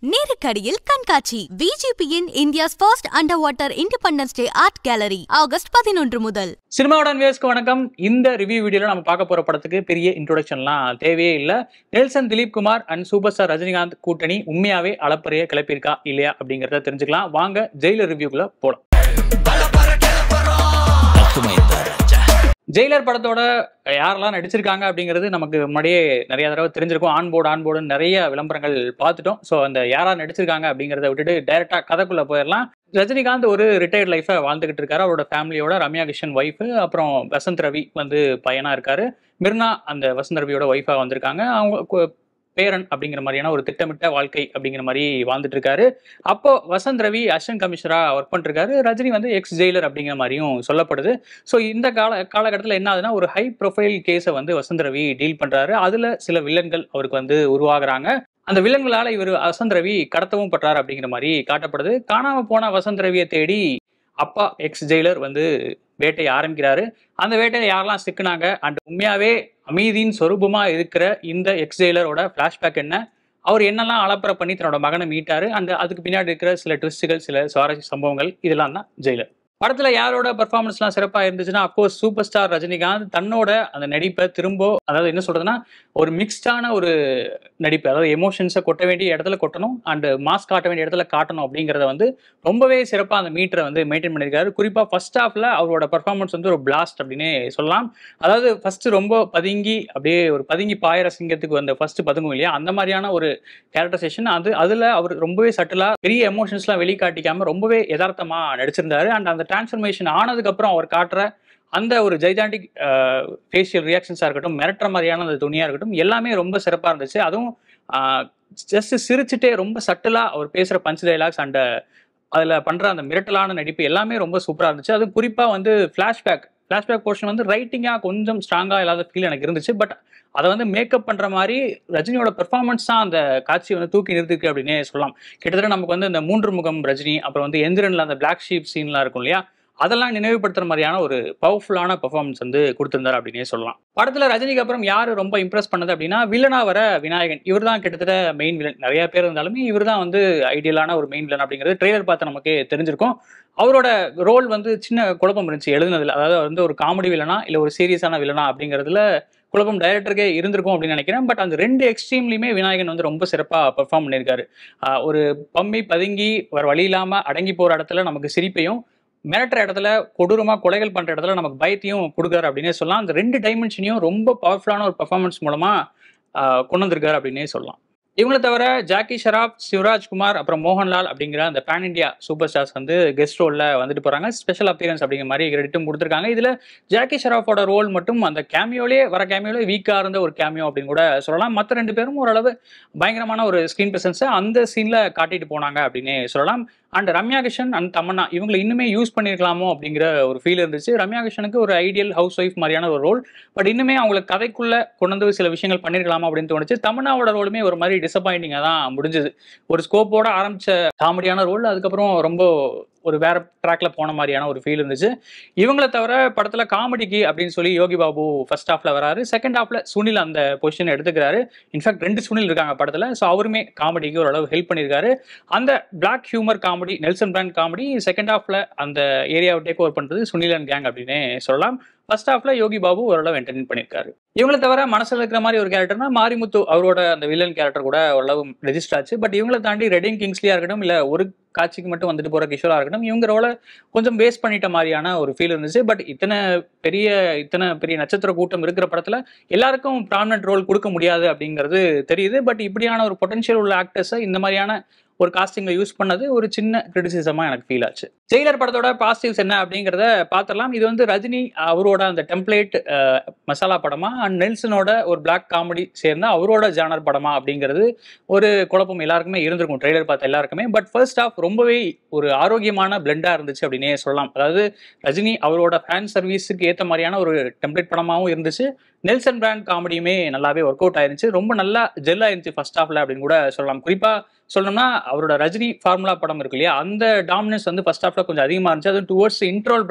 நேருக்கடியில் கண்காட்சி விஜிபியின் India's first under water independence day art gallery August பதினொன்று முதல் சினிமாவுடன் வியூஸ்க்கு வணக்கம் இந்த ரிவ்யூ வீடியோல நம்ம பார்க்க போற படத்துக்கு பெரிய இன்ட்ரோடக்ஷன்லாம் தேவையே இல்லை Nelson Dilip Kumar and super star Rajinikanth கூட்டணி உண்மையாவே அளப்பறைய கிளப்பியிருக்கா இல்லையா அப்படிங்கறத தெரிஞ்சுக்கலாம் வாங்க ஜெயிலர் ரிவ்யூக்குள்ள போலாம் ஜெயிலர் படத்தோட யாரெல்லாம் நடிச்சிருக்காங்க அப்படிங்கிறது நமக்கு முன்னாடியே நிறைய தடவை தெரிஞ்சிருக்கும் ஆன் போர்டு ஆன் போர்டுன்னு நிறைய விளம்பரங்கள் பார்த்துட்டோம் ஸோ அந்த யாரா நடிச்சிருக்காங்க அப்படிங்கிறத விட்டுட்டு டைரக்டா கதைக்குள்ள போயிடலாம் ரஜினிகாந்த் ஒரு ரிட்டையர்ட் லைஃபை வாழ்ந்துகிட்டு இருக்காரு அவரோட ஃபேமிலியோட ரம்யா கிருஷ்ணன் ஒய்ஃபு அப்புறம் வசந்த் ரவி வந்து பையனா இருக்காரு மிர்னா அந்த வசந்த் ரவியோட ஒய்ஃபா வந்திருக்காங்க அவங்க கு- பேரன் அப்படிங்கிற மாதிரியான ஒரு திட்டமிட்ட வாழ்க்கை அப்படிங்கிற மாதிரி வாழ்ந்துட்டு இருக்காரு அப்போ வசந்த் ரவி அசிஸ்டன்ட் கமிஷனரா ஒர்க் பண்ணிருக்காரு ரஜினி வந்து எக்ஸ் ஜெயிலர் அப்படிங்கிற மாதிரியும் சொல்லப்படுது ஸோ இந்த கால காலகட்டத்தில் என்ன ஆகுதுன்னா ஒரு ஹை ப்ரொஃபைல் கேஸை வந்து வசந்த் ரவி டீல் பண்றாரு அதுல சில வில்லன்கள் அவருக்கு வந்து உருவாகுறாங்க அந்த வில்லன்களால இவர் வசந்த் ரவி கடத்தவும் பண்றாரு அப்படிங்கிற மாதிரி காட்டப்படுது காணாம போன வசந்த் ரவியை தேடி அப்பா எக்ஸ் ஜெயிலர் வந்து வேட்டையை ஆரம்பிக்கிறாரு அந்த வேட்டையில யாரெல்லாம் சிக்கினாங்க அண்ட் உண்மையாவே அமைதியின் சொரூபமா இருக்கிற இந்த எக்ஸ் ஜெயிலரோட ஃபிளாஷ்பேக் என்ன அவர் என்னெல்லாம் அலப்பறை பண்ணி தன்னோட மகனை மீட்டாரு அண்ட் அதுக்கு பின்னாடி இருக்கிற சில ட்விஸ்ட்டுகள் சில சுவாரஸ்ய சம்பவங்கள் இதெல்லாம் தான் ஜெயிலர் படத்துல யாரோட பெர்ஃபார்மன்ஸ்லாம் சிறப்பா இருந்துச்சுன்னா அப்கோர்ஸ் சூப்பர் ஸ்டார் ரஜினிகாந்த் தன்னோட அந்த நடிப்பை திரும்ப அதாவது என்ன சொல்றதுன்னா ஒரு மிக்ஸ்டான ஒரு நடிப்பு அதாவது எமோஷன்ஸை கொட்ட வேண்டிய இடத்துல கொட்டணும் அண்ட் மாஸ்க் காட்ட வேண்டிய இடத்துல காட்டணும் அப்படிங்கிறத வந்து ரொம்பவே சிறப்பாக அந்த மீட்டரை வந்து மெயின்டைன் பண்ணியிருக்காரு குறிப்பாக ஃபர்ஸ்ட் ஹாஃப்ல அவரோட பர்ஃபார்மன்ஸ் வந்து ஒரு பிளாஸ்ட் அப்படின்னே சொல்லலாம் அதாவது ஃபர்ஸ்ட் ரொம்ப பதுங்கி அப்படியே ஒரு பதுங்கி பாயற சிங்கத்துக்கு வந்த ஃபர்ஸ்ட் பதுங்கும் இல்லையா அந்த மாதிரியான ஒரு கேரக்டரைசேஷன் அது அதில் அவர் ரொம்பவே சட்டிலாக பெரிய எமோஷன்ஸ்லாம் வெளிக்காட்டிக்காம ரொம்பவே யதார்த்தமா நடிச்சிருந்தாரு அண்ட் அந்த டிரான்ஸ்ஃபர்மேஷன் ஆனதுக்கப்புறம் அவர் காட்டுற அந்த ஒரு ஜைஜாண்டிக் ஃபேஷியல் ரியாக்ஷன்ஸாக இருக்கட்டும் மிரட்டுற மாதிரியான அந்த துணியாக இருக்கட்டும் எல்லாமே ரொம்ப சிறப்பாக இருந்துச்சு அதுவும் ஜஸ்ட் சிரிச்சுட்டே ரொம்ப சட்டிலாக அவர் பேசுகிற பஞ்ச் டைலாக்ஸ் அண்ட் அதில் பண்ணுற அந்த மிரட்டலான நடிப்பு எல்லாமே ரொம்ப சூப்பராக இருந்துச்சு அது குறிப்பாக வந்து ஃப்ளாஷ்பேக் ஃப்ளாஷ்பேக் போர்ஷன் வந்து ரைட்டிங்காக கொஞ்சம் ஸ்ட்ராங்காக இல்லாத ஃபீல் எனக்கு இருந்துச்சு பட் அதை வந்து மேக்கப் பண்ணுற மாதிரி ரஜினியோட பெர்ஃபார்மன்ஸ் தான் அந்த காட்சியை வந்து தூக்கி நிறுத்திருக்கு அப்படின்னே சொல்லலாம் கிட்டத்தட்ட நமக்கு வந்து இந்த மூன்று முகம் ரஜினி அப்புறம் வந்து எந்திரன்ல அந்த பிளாக் ஷீப் சீன்லாம் இருக்கும் இல்லையா அதெல்லாம் நினைவுபடுத்துற மாதிரியான ஒரு பவர்ஃபுல்லான பெர்ஃபார்மன்ஸ் வந்து கொடுத்திருந்தாரு அப்படின்னே சொல்லலாம் படத்துல ரஜினிக்கு அப்புறம் யாரு ரொம்ப இம்ப்ரெஸ் பண்ணது அப்படின்னா வில்லனா வர விநாயகன் இவர் தான் கிட்டத்தட்ட மெயின் வில்லன் நிறைய பேர் இருந்தாலுமே இவர் தான் வந்து ஐடியலான ஒரு மெயின் வில்லன் அப்படிங்கிறது ட்ரெய்லர் பார்த்து நமக்கு தெரிஞ்சிருக்கும் அவரோட ரோல் வந்து சின்ன குழப்பம் இருந்துச்சு எழுதுனதுல அதாவது வந்து ஒரு காமெடி வில்லனா இல்ல ஒரு சீரியஸான வில்லனா அப்படிங்கிறதுல குழப்பம் டைரக்டருக்கே இருந்திருக்கும் அப்படின்னு நினைக்கிறேன் பட் அந்த ரெண்டு எக்ஸ்ட்ரீம்லையுமே விநாயகன் வந்து ரொம்ப சிறப்பாக பெர்ஃபார்ம் பண்ணியிருக்காரு ஆஹ் ஒரு பம்மி பதுங்கி வேற வழி இல்லாம அடங்கி போற இடத்துல நமக்கு சிரிப்பையும் மிரட்டுற இடத்துல கொடூரமா கொலைகள் பண்ற இடத்துல நமக்கு பயத்தையும் கொடுக்குறாரு அப்படின்னே சொல்லலாம் அந்த ரெண்டு டைமென்ஷனையும் ரொம்ப பவர்ஃபுல்லான ஒரு பெர்ஃபார்மன்ஸ் மூலமா ஆஹ் கொண்டு வந்திருக்காரு அப்படின்னே சொல்லலாம் இவங்களை தவிர ஜாக்கி ஷராப் சிவராஜ் குமார் அப்புறம் மோகன்லால் அப்படிங்கிற அந்த பேன் இண்டியா சூப்பர் ஸ்டார்ஸ் வந்து கெஸ்ட் ரோல்ல வந்துட்டு போறாங்க ஸ்பெஷல் அப்பியரன்ஸ் அப்படிங்கிற மாதிரி கிரெடிட்டும் கொடுத்துருக்காங்க இதுல ஜாக்கி ஷராஃபோட ரோல் மட்டும் அந்த கேமியோலே வர கேமியோலே வீக்கா இருந்த ஒரு கேமியோ அப்படின்னு கூட சொல்லலாம் மற்ற ரெண்டு பேரும் ஓரளவு பயங்கரமான ஒரு ஸ்க்ரீன் பிரசன்ஸை அந்த சீன்ல காட்டிட்டு போனாங்க அப்படின்னே சொல்லலாம் அண்ட் ரம்யா கிருஷ்ணன் அண்ட் தமன்னா இவங்களை இன்னுமே யூஸ் பண்ணியிருக்கலாமோ அப்படிங்கிற ஒரு ஃபீல் இருந்துச்சு ரம்யா கிருஷ்ணனுக்கு ஒரு ஐடியல் ஹவுஸ் ஒய்ஃப் மாதிரியான ஒரு ரோல் பட் இன்னுமே அவங்களுக்கு கதைக்குள்ள கொண்டு வந்து சில விஷயங்கள் பண்ணிருக்கலாமா அப்படின்னு தோணுச்சு தமன்னாவோட ரோலுமே ஒரு மாதிரி டிசப்பாயிண்டிங்காக தான் முடிஞ்சது ஒரு ஸ்கோப்போட ஆரம்பிச்ச காமெடியான ரோல் அதுக்கப்புறம் ரொம்ப ஒரு வேற ட்ராக்ல போன மாதிரியான ஒரு ஃபீல் இருந்துச்சு இவங்களை தவிர படத்துல காமெடிக்கு அப்படின்னு சொல்லி யோகி பாபு ஃபர்ஸ்ட் ஹாஃப்ல வராரு செகண்ட் ஹாஃப்ல சுனில் அந்த பொசிஷன் எடுத்துக்கிறாரு இன்ஃபேக்ட் ரெண்டு சுனில் இருக்காங்க படத்துல ஸோ அவருமே காமெடிக்கு ஓரளவு ஹெல்ப் பண்ணியிருக்காரு அந்த black humour comedy Nelson brand comedy second ஹாஃப்ல அந்த ஏரியாவை டேக் ஓவர் பண்றது சுனில் அண்ட் கேங் அப்படின்னு சொல்லலாம் ஃபர்ஸ்ட் ஹாஃப்ல யோகி பாபு ஓரளவு என்டர்டைன் பண்ணியிருக்காரு இவங்களை தவிர மனசுல இருக்கிற மாதிரி ஒரு கேரக்டர்னா மாரிமுத்து அவரோட அந்த வில்லன் கேரக்டர் கூட ஓரளவு ரெஜிஸ்டர் ஆச்சு பட் இவங்களை தாண்டி ரெடிங் கிங்ஸ்லியா இருக்கட்டும் இல்ல ஒரு காட்சிக்கு மட்டும் வந்துட்டு போற கிஷோரா இருக்கட்டும் இவங்க ரோல கொஞ்சம் வேஸ்ட் பண்ணிட்ட மாதிரியான ஒரு ஃபீல் இருந்துச்சு பட் இத்தனை பெரிய இத்தனை பெரிய நட்சத்திர கூட்டம் இருக்கிற படத்துல எல்லாருக்கும் ப்ராமினன்ட் ரோல் கொடுக்க முடியாது அப்படிங்கிறது தெரியுது பட் இப்படியான ஒரு பொட்டன்ஷியல் உள்ள ஆக்டர்ஸை இந்த மாதிரியான ஒரு காஸ்டிங்ல யூஸ் பண்ணது ஒரு சின்ன கிரிட்டிசிசமா எனக்கு ஃபீல் ஆச்சு ஜெயிலர் படத்தோட பாசிட்டிவ்ஸ் என்ன அப்படிங்கிறத பார்த்துடலாம் இது வந்து ரஜினி அவரோட அந்த டெம்ப்ளேட் மசாலா படமா அண்ட் நெல்சனோட ஒரு பிளாக் காமெடி சேர்ந்து அவரோட ஜானர் படமா அப்படிங்கிறது ஒரு குழப்பம் எல்லாருக்குமே இருந்திருக்கும் ட்ரெய்லர் பார்த்த எல்லாருக்குமே பட் ஃபர்ஸ்ட் ஆஃப் ரொம்பவே ஒரு ஆரோக்கியமான பிளெண்டா இருந்துச்சு அப்படின்னே சொல்லலாம் அதாவது ரஜினி அவரோட ஃபேன் சர்வீஸுக்கு ஏற்ற மாதிரியான ஒரு டெம்ப்ளேட் படமாகவும் இருந்துச்சு நெல்சன் பிராண்ட் காமெடியுமே நல்லாவே ஒர்க் அவுட் ஆயிருந்துச்சு ரொம்ப நல்லா ஜெல் ஆயிருந்துச்சு ஃபர்ஸ்ட் ஹாஃப்ல அப்படின்னு கூட சொல்லலாம் குறிப்பா சொல்லணும்னா அவரோட ரஜினி ஃபார்முலா படம் இருக்கு இல்லையா அந்த டாமினன்ஸ் வந்து ஃபர்ஸ்ட் ஹாஃப்ல கொஞ்சம் அதிகமா இருந்துச்சு அது டுவர்ட்ஸ் இன்ட்ரோல் பிளாக்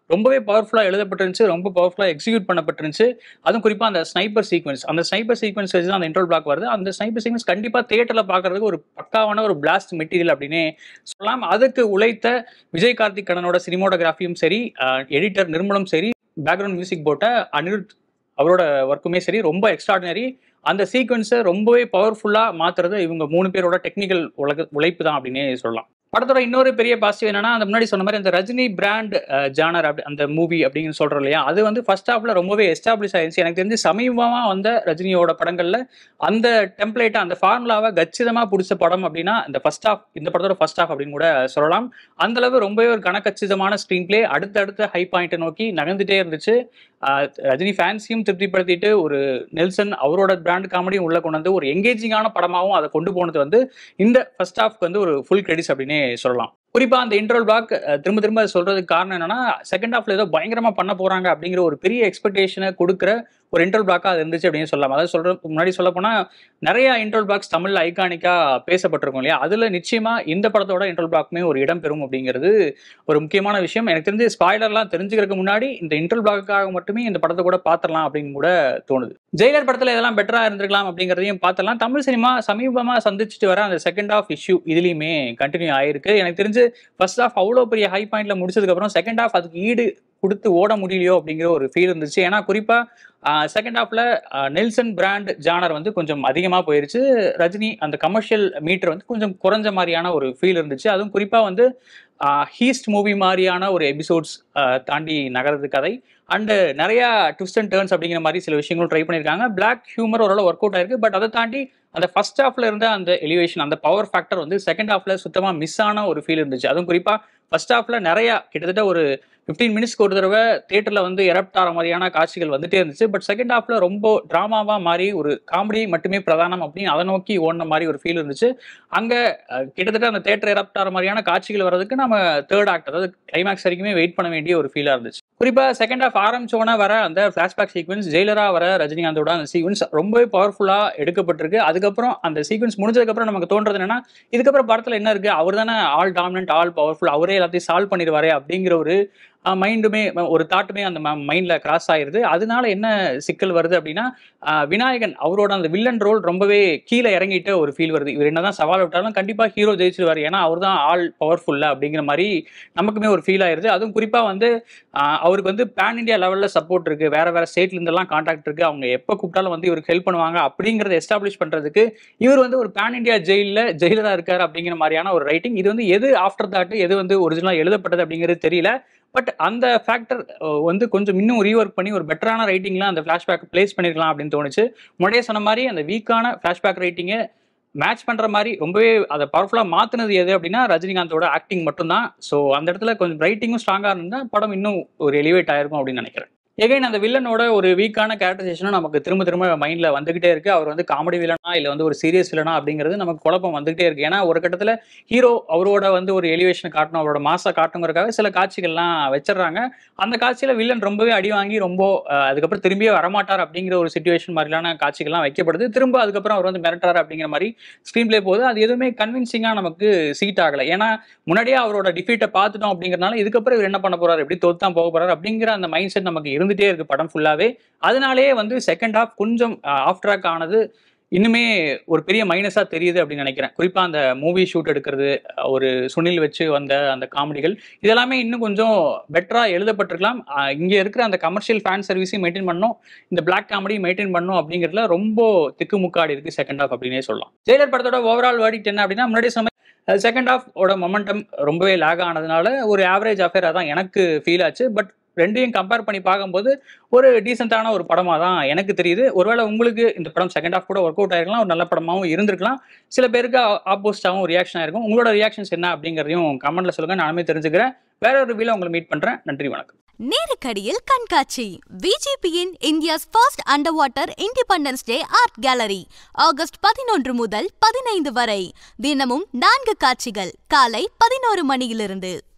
ரொம்பவே பவர்ஃபுல்லாக எழுதப்பட்டிருந்துச்சு ரொம்ப பவர்ஃபுல்லாக எக்ஸிக்யூட் பண்ணப்பட்டிருந்துச்சு அதுவும் குறிப்பாக அந்த ஸ்னைப்பர் சீக்வன்ஸ் அந்த ஸ்னைப்பர் சீக்வன்ஸ் வச்சு தான் அந்த இன்ட்ரோல் பிளாக் வருது அந்த ஸ்னைப்பர் சீக்வன்ஸ் கண்டிப்பாக தேட்டரில் பார்க்கறதுக்கு ஒரு பக்காவான ஒரு பிளாஸ்ட் மெட்டீரியல் அப்படின்னே சொல்லலாம் அதுக்கு உழைத்த விஜய் கார்த்திக் கண்ணனோட சினிமோட்டோகிராஃபியும் சரி எடிட்டர் நிர்மலும் சரி பேக்ரவுண்ட் மியூசிக் போட்ட அனிருத் அவரோட ஒர்க்குமே சரி ரொம்ப எக்ஸ்ட்ராடினரி அந்த சீக்வன்ஸை ரொம்பவே பவர்ஃபுல்லாக மாத்துறது இவங்க மூணு பேரோட டெக்னிக்கல் உலக உழைப்பு தான் அப்படின்னே சொல்லலாம் படத்தோட இன்னொரு பெரிய பாசிட்டிவ் என்னன்னா அந்த முன்னாடி சொன்ன மாதிரி அந்த ரஜினி பிராண்ட் ஜானர் அப்படி அந்த மூவி அப்படின்னு சொல்றோம் இல்லையா அது வந்து ஃபர்ஸ்ட் ஹாஃப்ல ரொம்பவே எஸ்டாப்ளிஷ் ஆயிருச்சு எனக்கு தெரிஞ்சு சமீபமா வந்த ரஜினியோட படங்கள்ல அந்த டெம்ப்ளேட்டை அந்த ஃபார்முலாவை கச்சிதமா பிடிச்ச படம் அப்படின்னா இந்த ஃபர்ஸ்ட் ஹாஃப் இந்த படத்தோட ஃபர்ஸ்ட் ஹாஃப் அப்படின்னு கூட சொல்லலாம் அந்த அளவு ரொம்பவே ஒரு கணக்கச்சிதமான ஸ்க்ரீன் பிளே அடுத்தடுத்த ஹை பாயிண்ட்டை நோக்கி நகர்ந்துட்டே இருந்துச்சு ஆஹ் ரஜினி ஃபேன்ஸையும் திருப்திப்படுத்திட்டு ஒரு நெல்சன் அவரோட பிராண்ட் காமெடியும் உள்ள கொண்டு வந்து ஒரு எங்கேஜிங்கான படமாகவும் அதை கொண்டு போனது வந்து இந்த ஃபர்ஸ்ட் ஹாஃப்க்கு வந்து ஒரு ஃபுல் கிரெடிட்ஸ் அப்படின்னே சொல்லலாம் குறிப்பா அந்த இன்ட்ரோல் பிளாக் திரும்ப திரும்ப சொல்றதுக்கு காரணம் என்னன்னா செகண்ட் ஹாஃப்ல ஏதோ பயங்கரமா பண்ண போறாங்க அப்படிங்கிற ஒரு பெரிய எக்ஸ்பெக்டேஷனை கொடுக்குற ஒரு இன்ட்ரோல் பிளாக்கா அது இருந்துச்சு அப்படின்னு சொல்லலாம் அதாவது சொல்ற முன்னாடி சொல்ல போனா நிறைய இன்ட்ரோல் பிளாக்ஸ் தமிழ்ல ஐகானிக்கா பேசப்பட்டிருக்கும் இல்லையா அதுல நிச்சயமா இந்த படத்தோட இன்ட்ரோல் பிளாக்குமே ஒரு இடம் பெறும் அப்படிங்கிறது ஒரு முக்கியமான விஷயம் எனக்கு தெரிஞ்சு ஸ்பாய்லர்லாம் தெரிஞ்சுக்கிறதுக்கு முன்னாடி இந்த இன்ட்ரோல் பிளாக்குக்காக மட்டுமே இந்த படத்தை கூட பார்த்துடலாம் அப்படின்னு கூட தோணுது ஜெயிலர் படத்துல இதெல்லாம் பெட்டரா இருந்திருக்கலாம் அப்படிங்கிறதையும் பார்த்துடலாம் தமிழ் சினிமா சமீபமா சந்திச்சுட்டு வர அந்த செகண்ட் ஹாஃப் இஷ்யூ இதுலயுமே கண்டினியூ ஆயிருக்கு எனக்கு தெரிஞ்சு ஃபர்ஸ்ட் ஹாஃப் அவ்வளோ பெரிய ஹை பாயிண்ட்ல முடிச்சதுக்கு அப்புறம் செகண்ட் ஹாஃப் அதுக்கு ஈடு கொடுத்து ஓட முடியலையோ அப்படிங்கிற ஒரு ஃபீல் இருந்துச்சு ஏன்னா குறிப்பா செகண்ட் ஹாஃப்ல நெல்சன் பிராண்ட் ஜானர் வந்து கொஞ்சம் அதிகமா போயிருச்சு ரஜினி அந்த கமர்ஷியல் மீட்டர் வந்து கொஞ்சம் குறைஞ்ச மாதிரியான ஒரு ஃபீல் இருந்துச்சு அதுவும் குறிப்பா வந்து ஹீஸ்ட் மூவி மாதிரியான ஒரு எபிசோட்ஸ் தாண்டி நகரது கதை அண்டு நிறைய ட்விஸ்ட் அண்ட் டேர்ன்ஸ் அப்படிங்கிற மாதிரி சில விஷயங்களும் ட்ரை பண்ணியிருக்காங்க பிளாக் ஹியூமர் ஓரளவு ஒர்க் அவுட் ஆயிருக்கு பட் அதை தாண்டி அந்த ஃபர்ஸ்ட் ஹாஃப்ல இருந்த அந்த எலிவேஷன் அந்த பவர் ஃபேக்டர் வந்து செகண்ட் ஹாஃப்ல சுத்தமா மிஸ் ஆன ஒரு ஃபீல் இருந்துச்சு அதுவும் குறிப்பா ஃபர்ஸ்ட் ஹாஃப்ல நிறைய கிட்டத்தட்ட ஒரு ஃபிஃப்டீன் மினிட்ஸ்க்கு ஒரு தடவை தேட்டரில் வந்து எரப்ட் ஆகிற மாதிரியான காட்சிகள் வந்துட்டே இருந்துச்சு பட் செகண்ட் ஹாஃப்ல ரொம்ப ட்ராமாவாக மாறி ஒரு காமெடி மட்டுமே பிரதானம் அப்படின்னு அதை நோக்கி ஓடின மாதிரி ஒரு ஃபீல் இருந்துச்சு அங்கே கிட்டத்தட்ட அந்த தேட்டர் எரப்ட் ஆகிற மாதிரியான காட்சிகள் வர்றதுக்கு நம்ம தேர்ட் ஆக்ட் அதாவது கிளைமேக்ஸ் வரைக்குமே வெயிட் பண்ண வேண்டிய ஒரு ஃபீலாக இருந்துச்சு குறிப்பாக செகண்ட் ஹாஃப் ஆரம்பிச்சோன்னே வர அந்த ஃப்ளாஷ்பேக் சீக்வன்ஸ் ஜெயிலரா வர ரஜினிகாந்தோட அந்த சீக்வன்ஸ் ரொம்பவே பவர்ஃபுல்லாக எடுக்கப்பட்டிருக்கு அதுக்கப்புறம் அந்த சீக்வன்ஸ் முடிஞ்சதுக்கப்புறம் நமக்கு தோன்றது என்னன்னா இதுக்கப்புறம் படத்தில் என்ன இருக்கு அவர் தானே ஆல் டாமினன்ட் ஆல் பவர்ஃபுல் அவரே எல்லாத்தையும் சால்வ் பண்ணிடுவாரே அப்படிங்கிற ஒரு மைண்டுமே ஒரு தாட்டுமே அந்த மைண்டில் கிராஸ் ஆயிருது அதனால என்ன சிக்கல் வருது அப்படின்னா விநாயகன் அவரோட அந்த வில்லன் ரோல் ரொம்பவே கீழே இறங்கிட்ட ஒரு ஃபீல் வருது இவர் என்னதான் சவால் விட்டாலும் கண்டிப்பாக ஹீரோ ஜெயிச்சிருவார் ஏன்னா அவர் தான் ஆல் பவர்ஃபுல்ல அப்படிங்கிற மாதிரி நமக்குமே ஒரு ஃபீல் ஆயிருது அதுவும் குறிப்பாக வந்து அவருக்கு வந்து பேன் இண்டியா லெவலில் சப்போர்ட் இருக்கு வேற வேற ஸ்டேட்ல இருந்தெல்லாம் கான்டாக்ட் இருக்கு அவங்க எப்போ கூப்பிட்டாலும் வந்து இவருக்கு ஹெல்ப் பண்ணுவாங்க அப்படிங்கிறத எஸ்டாப்ளிஷ் பண்றதுக்கு இவர் வந்து ஒரு பேன் இண்டியா ஜெயிலில் ஜெயிலராக இருக்காரு அப்படிங்கிற மாதிரியான ஒரு ரைட்டிங் இது வந்து எது ஆஃப்டர் தாட் எது வந்து ஒரிஜினலாக எழுதப்பட்டது அப்படிங்கிறது தெரியல பட் அந்த ஃபேக்டர் வந்து கொஞ்சம் இன்னும் ரீஒர்க் பண்ணி ஒரு பெட்டரான ரைட்டிங்லாம் அந்த ஃப்ளாஷ்பேக் பிளேஸ் பண்ணிருக்கலாம் அப்படின்னு தோணுச்சு முன்னாடியே சொன்ன மாதிரி அந்த வீக்கான ஃப்ளாஷ்பேக் ரைட்டிங்கை மேட்ச் பண்ணுற மாதிரி ரொம்பவே அதை பவர்ஃபுல்லாக மாற்றினது எது அப்படின்னா ரஜினிகாந்தோட ஆக்டிங் மட்டும்தான் ஸோ அந்த இடத்துல கொஞ்சம் ரைட்டிங்கும் ஸ்ட்ராங்காக இருந்தால் படம் இன்னும் ஒரு எலிவேட் ஆயிருக்கும் அப்படின்னு நினைக்கிறேன் எகைன் அந்த வில்லனோட ஒரு வீக்கான கேரக்டரைசேஷனும் நமக்கு திரும்ப திரும்ப மைண்ட்ல வந்துகிட்டே இருக்கு அவர் வந்து காமெடி வில்லனா இல்ல வந்து ஒரு சீரியஸ் வில்லனா அப்படிங்கிறது நமக்கு குழப்பம் வந்துகிட்டே இருக்கு ஏன்னா ஒரு கட்டத்துல ஹீரோ அவரோட வந்து ஒரு எலிவேஷன் காட்டணும் அவரோட மாச காட்டணுங்கிறதுக்காக சில காட்சிகள்லாம் வச்சிடுறாங்க அந்த காட்சியில வில்லன் ரொம்பவே அடி வாங்கி ரொம்ப அதுக்கப்புறம் திரும்பியே வரமாட்டார் அப்படிங்கிற ஒரு சுச்சுவேஷன் மாதிரியான காட்சிகள்லாம் வைக்கப்படுது திரும்ப அதுக்கப்புறம் அவர் வந்து மிரட்டார் அப்படிங்கிற மாதிரி ஸ்க்ரீன் பிளே போகுது அது எதுவுமே கன்வின்சிங்கா நமக்கு சீட் ஆகலை ஏன்னா முன்னாடியே அவரோட டிஃபீட்டை பார்த்துட்டோம் அப்படிங்கிறனால இதுக்கப்புறம் இவர் என்ன பண்ண போறாரு எப்படி தோத்து தான் போக போறாரு அப்படிங்கிற அந்த மைண்ட் செட் நமக்கு இருந்துட்டே இருக்கு படம் ஃபுல்லாவே அதனாலேயே வந்து செகண்ட் ஹாஃப் கொஞ்சம் ஆஃப் ட்ராக் ஆனது இன்னுமே ஒரு பெரிய மைனஸா தெரியுது அப்படின்னு நினைக்கிறேன் குறிப்பா அந்த மூவி ஷூட் எடுக்கிறது ஒரு சுனில் வச்சு வந்த அந்த காமெடிகள் இதெல்லாமே இன்னும் கொஞ்சம் பெட்டரா எழுதப்பட்டிருக்கலாம் இங்க இருக்கிற அந்த கமர்ஷியல் ஃபேன் சர்வீஸையும் மெயின்டைன் பண்ணும் இந்த பிளாக் காமெடி மெயின்டைன் பண்ணும் அப்படிங்கிறதுல ரொம்ப திக்குமுக்காடி இருக்கு செகண்ட் ஹாஃப் அப்படின்னே சொல்லலாம் ஜெயிலர் படத்தோட ஓவரால் வேர்டிக்ட் என்ன அப்படின்னா முன்னாடி சொன்ன செகண்ட் ஹாஃப் ஓட மொமெண்டம் ரொம்பவே லேக் ஆனதுனால ஒரு ஆவரேஜ் அஃபேராக தான் எனக்கு ஃபீல் ஆச்சு பட் ரெண்டையும் கம்பேர் பண்ணி பார்க்கும்போது ஒரு டீசெண்டான ஒரு படமாக தான் எனக்கு தெரியுது ஒருவேளை உங்களுக்கு இந்த படம் செகண்ட் ஹாஃப் கூட ஒர்க் அவுட் ஆயிருக்கலாம் ஒரு நல்ல படமாகவும் இருந்திருக்கலாம் சில பேருக்கு ஆப்போசிட்டாகவும் ரியாக்ஷன் ஆயிருக்கும் உங்களோட ரியாக்ஷன்ஸ் என்ன அப்படிங்கிறதையும் கமெண்ட்ல சொல்லுங்க நானுமே தெரிஞ்சுக்கிறேன் வேற ஒரு ரிவியூல உங்களை மீட் பண்றேன் நன்றி வணக்கம் நேருக்கடியில் கண்காட்சி விஜிபியின் India's first under water independence day art gallery August பதினொன்று முதல் பதினைந்து வரை தினமும் நான்கு காட்சிகள் காலை பதினோரு மணியிலிருந்து